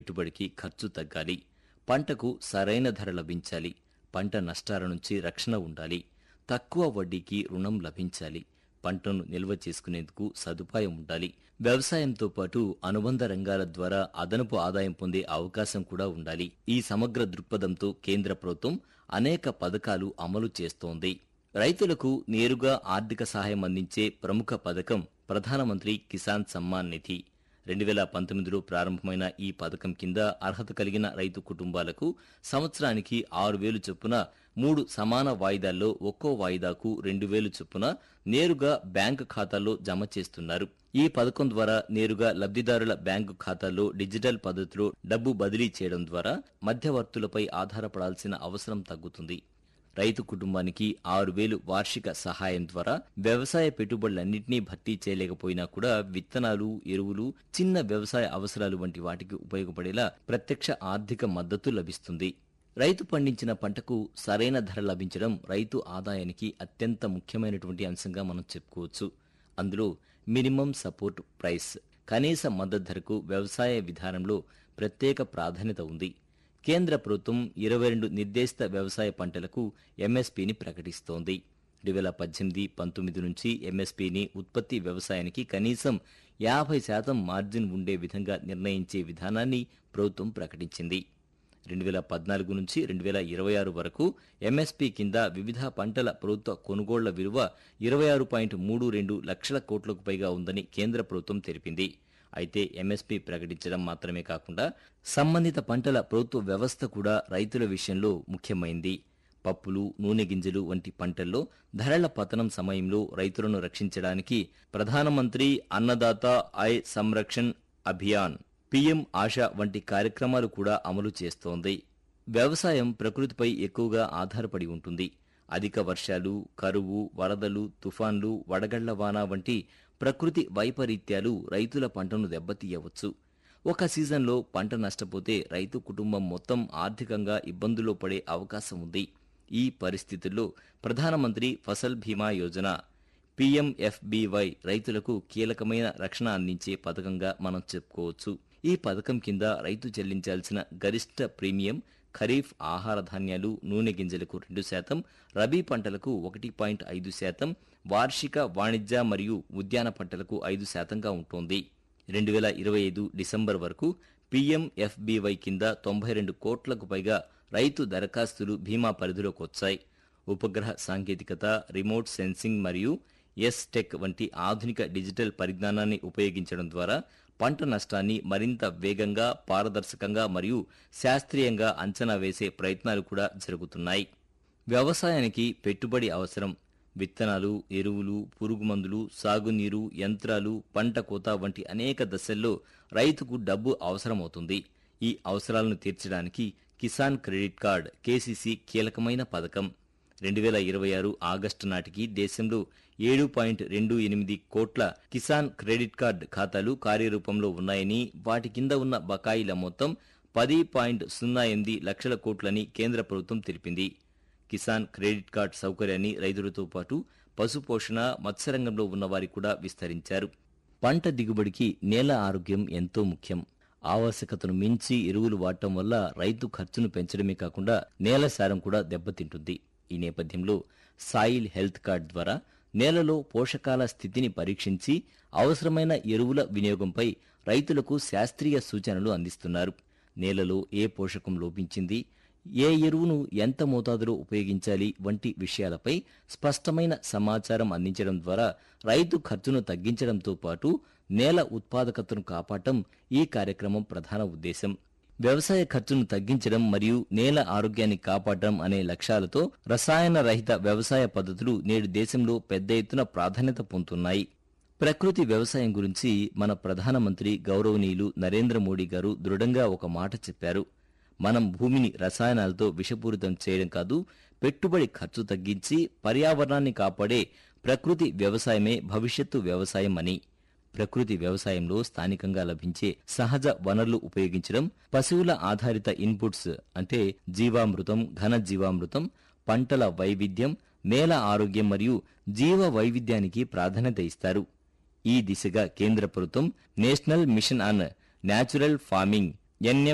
పెట్టుబడికి ఖర్చు తగ్గాలి పంటకు సరైన ధర లభించాలి పంట నష్టాల నుంచి రక్షణ ఉండాలి తక్కువ వడ్డీకి రుణం లభించాలి పంటను నిల్వ చేసుకునేందుకు సదుపాయం ఉండాలి వ్యవసాయంతో పాటు అనుబంధ రంగాల ద్వారా అదనపు ఆదాయం పొందే అవకాశం కూడా ఉండాలి ఈ సమగ్ర దృక్పథంతో కేంద్ర ప్రభుత్వం అనేక పథకాలు అమలు చేస్తోంది రైతులకు నేరుగా ఆర్థిక సహాయం అందించే ప్రముఖ పథకం ప్రధానమంత్రి కిసాన్ సమ్మాన్ నిధి రెండు వేల పంతొమ్మిదిలో ప్రారంభమైన ఈ పథకం కింద అర్హత కలిగిన రైతు కుటుంబాలకు సంవత్సరానికి ఆరు వేలు చొప్పున మూడు సమాన వాయిదాల్లో ఒక్కో వాయిదాకు రెండు వేలు చొప్పున నేరుగా బ్యాంకు ఖాతాల్లో జమ చేస్తున్నారు ఈ పథకం ద్వారా నేరుగా లబ్ధిదారుల బ్యాంకు ఖాతాల్లో డిజిటల్ పద్ధతిలో డబ్బు బదిలీ చేయడం ద్వారా మధ్యవర్తులపై ఆధారపడాల్సిన అవసరం తగ్గుతుంది రైతు కుటుంబానికి ఆరు వేలు వార్షిక సహాయం ద్వారా వ్యవసాయ పెట్టుబడులన్నింటినీ భర్తీ చేయలేకపోయినా కూడా విత్తనాలు ఎరువులు చిన్న వ్యవసాయ అవసరాలు వంటి వాటికి ఉపయోగపడేలా ప్రత్యక్ష ఆర్థిక మద్దతు లభిస్తుంది రైతు పండించిన పంటకు సరైన ధర లభించడం రైతు ఆదాయానికి అత్యంత ముఖ్యమైనటువంటి అంశంగా మనం చెప్పుకోవచ్చు అందులో మినిమం సపోర్ట్ ప్రైస్ కనీస మద్దతు ధరకు వ్యవసాయ విధానంలో ప్రత్యేక ప్రాధాన్యత ఉంది కేంద్ర ప్రభుత్వం ఇరవై రెండు నిర్దేశిత వ్యవసాయ పంటలకు ఎంఎస్పీని ప్రకటిస్తోంది రెండు వేల పద్దెనిమిది పంతొమ్మిది నుంచి ఎంఎస్పీని ఉత్పత్తి వ్యవసాయానికి కనీసం యాభై శాతం మార్జిన్ ఉండే విధంగా నిర్ణయించే విధానాన్ని ప్రభుత్వం ప్రకటించింది రెండు వేల పద్నాలుగు నుంచి రెండు వేల ఇరవై ఆరు వరకు ఎంఎస్పీ కింద వివిధ పంటల ప్రభుత్వ కొనుగోళ్ల విలువ ఇరవై ఆరు పాయింట్ మూడు రెండు లక్షల కోట్లకు పైగా ఉందని కేంద్ర ప్రభుత్వం తెలిపింది అయితే ఎంఎస్పీ ప్రకటించడం మాత్రమే కాకుండా సంబంధిత పంటల ప్రభుత్వ వ్యవస్థ కూడా రైతుల విషయంలో ముఖ్యమైంది పప్పులు నూనె గింజలు వంటి పంటల్లో ధరల పతనం సమయంలో రైతులను రక్షించడానికి ప్రధానమంత్రి అన్నదాత ఆయ్ సంరక్షణ్ అభియాన్ పీఎం ఆశా వంటి కార్యక్రమాలు కూడా అమలు చేస్తోంది వ్యవసాయం ప్రకృతిపై ఎక్కువగా ఆధారపడి ఉంటుంది అధిక వర్షాలు కరువు వరదలు తుఫాన్లు వడగళ్ల వాన వంటి ప్రకృతి వైపరీత్యాలు రైతుల పంటను దెబ్బతీయవచ్చు ఒక సీజన్లో పంట నష్టపోతే రైతు కుటుంబం మొత్తం ఆర్థికంగా ఇబ్బందుల్లో పడే అవకాశం ఉంది ఈ పరిస్థితుల్లో ప్రధానమంత్రి ఫసల్ బీమా యోజన పీఎంఎఫ్బీవై రైతులకు కీలకమైన రక్షణ అందించే పథకంగా మనం చెప్పుకోవచ్చు ఈ పథకం కింద రైతు చెల్లించాల్సిన గరిష్ట ప్రీమియం ఖరీఫ్ ఆహార ధాన్యాలు నూనె గింజలకు రెండు శాతం రబీ పంటలకు ఒకటి పాయింట్ ఐదు శాతం వార్షిక వాణిజ్య మరియు ఉద్యాన పంటలకు ఐదు శాతంగా ఉంటుంది రెండు వేల ఇరవై ఐదు డిసెంబర్ వరకు పీఎంఎఫ్బీవై కింద తొంభై రెండు కోట్లకు పైగా రైతు దరఖాస్తులు బీమా పరిధిలోకి వచ్చాయి ఉపగ్రహ సాంకేతికత రిమోట్ సెన్సింగ్ మరియు ఎస్ టెక్ వంటి ఆధునిక డిజిటల్ పరిజ్ఞానాన్ని ఉపయోగించడం ద్వారా పంట నష్టాన్ని మరింత వేగంగా పారదర్శకంగా మరియు శాస్త్రీయంగా అంచనా వేసే ప్రయత్నాలు కూడా జరుగుతున్నాయి వ్యవసాయానికి పెట్టుబడి అవసరం విత్తనాలు ఎరువులు పురుగుమందులు సాగునీరు యంత్రాలు పంట కోత వంటి అనేక దశల్లో రైతుకు డబ్బు అవసరమవుతుంది ఈ అవసరాలను తీర్చడానికి కిసాన్ క్రెడిట్ కార్డ్ కేసీసీ కీలకమైన పథకం రెండు వేల ఇరవై ఆరు ఆగస్టు నాటికి దేశంలో ఏడు పాయింట్ రెండు ఎనిమిది కోట్ల కిసాన్ క్రెడిట్ కార్డ్ ఖాతాలు కార్యరూపంలో ఉన్నాయని వాటి కింద ఉన్న బకాయిల మొత్తం పది పాయింట్ సున్నా ఎనిమిది లక్షల కోట్లని కేంద్ర ప్రభుత్వం తెలిపింది కిసాన్ క్రెడిట్ కార్డ్ సౌకర్యాన్ని రైతులతో పాటు పశుపోషణ మత్స్యరంగంలో ఉన్నవారికి కూడా విస్తరించారు పంట దిగుబడికి నేల ఆరోగ్యం ఎంతో ముఖ్యం ఆవశ్యకతను మించి ఎరువులు వాడటం వల్ల రైతు ఖర్చును పెంచడమే కాకుండా నేల సారం కూడా దెబ్బతింటుంది ఈ నేపథ్యంలో సాయిల్ హెల్త్ కార్డ్ ద్వారా నేలలో పోషకాల స్థితిని పరీక్షించి అవసరమైన ఎరువుల వినియోగంపై రైతులకు శాస్త్రీయ సూచనలు అందిస్తున్నారు నేలలో ఏ పోషకం లోపించింది ఏ ఎరువును ఎంత మోతాదులో ఉపయోగించాలి వంటి విషయాలపై స్పష్టమైన సమాచారం అందించడం ద్వారా రైతు ఖర్చును తగ్గించడంతో పాటు నేల ఉత్పాదకతను కాపాడటం ఈ కార్యక్రమం ప్రధాన ఉద్దేశం వ్యవసాయ ఖర్చును తగ్గించడం మరియు నేల ఆరోగ్యాన్ని కాపాడటం అనే లక్ష్యాలతో రసాయన రహిత వ్యవసాయ పద్ధతులు నేడు దేశంలో పెద్ద ఎత్తున ప్రాధాన్యత పొందుతున్నాయి ప్రకృతి వ్యవసాయం గురించి మన ప్రధానమంత్రి గౌరవనీయులు నరేంద్ర మోడీ గారు దృఢంగా ఒక మాట చెప్పారు మనం భూమిని రసాయనాలతో విషపూరితం చేయడం కాదు పెట్టుబడి ఖర్చు తగ్గించి పర్యావరణాన్ని కాపాడే ప్రకృతి వ్యవసాయమే భవిష్యత్తు వ్యవసాయం అని ప్రకృతి వ్యవసాయంలో స్థానికంగా లభించే సహజ వనరులు ఉపయోగించడం పశువుల ఆధారిత ఇన్పుట్స్ అంటే జీవామృతం ఘన జీవామృతం పంటల వైవిధ్యం నేల ఆరోగ్యం మరియు జీవ వైవిధ్యానికి ప్రాధాన్యత ఇస్తారు ఈ దిశగా కేంద్ర ప్రభుత్వం national mission on natural farming NM